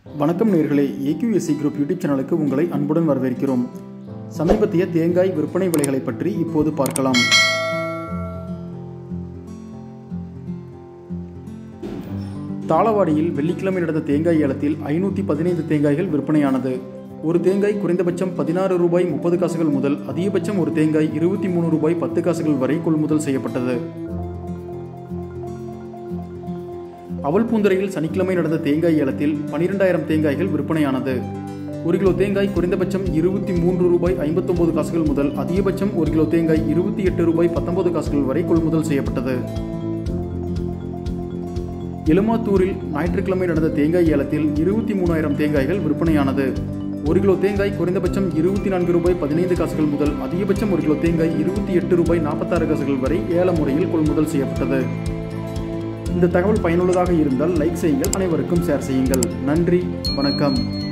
வணக்கம் நேர்களே AQSC group YouTube சேனலுக்கு உங்களை அன்புடன் வரவேற்கிறோம் சமீபத்திய தேங்காய் விற்பனை விலைகளை பற்றி இப்போது பார்க்கலாம் தாளவாடியில் வெள்ளிக்கிழமை நடந்த தேங்காய் ஏலத்தில் ஐநூற்றி பதினைந்து தேங்காய்கள் விற்பனையானது ஒரு தேங்காய் குறைந்தபட்சம் பதினாறு ரூபாய் முப்பது காசுகள் முதல் அதிகபட்சம் ஒரு தேங்காய் இருபத்தி மூணு ரூபாய் பத்து காசுகள் வரை கொள்முதல் செய்யப்பட்டது அவல்பூந்தரையில் சனிக்கிழமை நடந்த தேங்காய் ஏலத்தில் பனிரெண்டாயிரம் தேங்காய்கள் விற்பனையானது ஒரு கிலோ தேங்காய் குறைந்தபட்சம் இருபத்தி மூன்று ரூபாய் ஐம்பத்தொன்பது காசுகள் முதல் அதிகபட்சம் ஒரு கிலோ தேங்காய் இருபத்தி எட்டு ரூபாய் பத்தொன்பது காசுகள் வரை கொள்முதல் செய்யப்பட்டது எலுமாத்தூரில் ஞாயிற்றுக்கிழமை நடந்த தேங்காய் ஏலத்தில் இருபத்தி மூணாயிரம் தேங்காய்கள் விற்பனையானது ஒரு கிலோ தேங்காய் குறைந்தபட்சம் இருபத்தி நான்கு ரூபாய் பதினைந்து காசுகள் முதல் அதிகபட்சம் ஒரு கிலோ தேங்காய் இருபத்தி எட்டு ரூபாய் நாற்பத்தாறு காசுகள் வரை ஏல முறையில் கொள்முதல் செய்யப்பட்டது இந்த தகவல் பயனுள்ளதாக இருந்தால் லைக் செய்யுங்கள் அனைவருக்கும் ஷேர் செய்யுங்கள் நன்றி வணக்கம்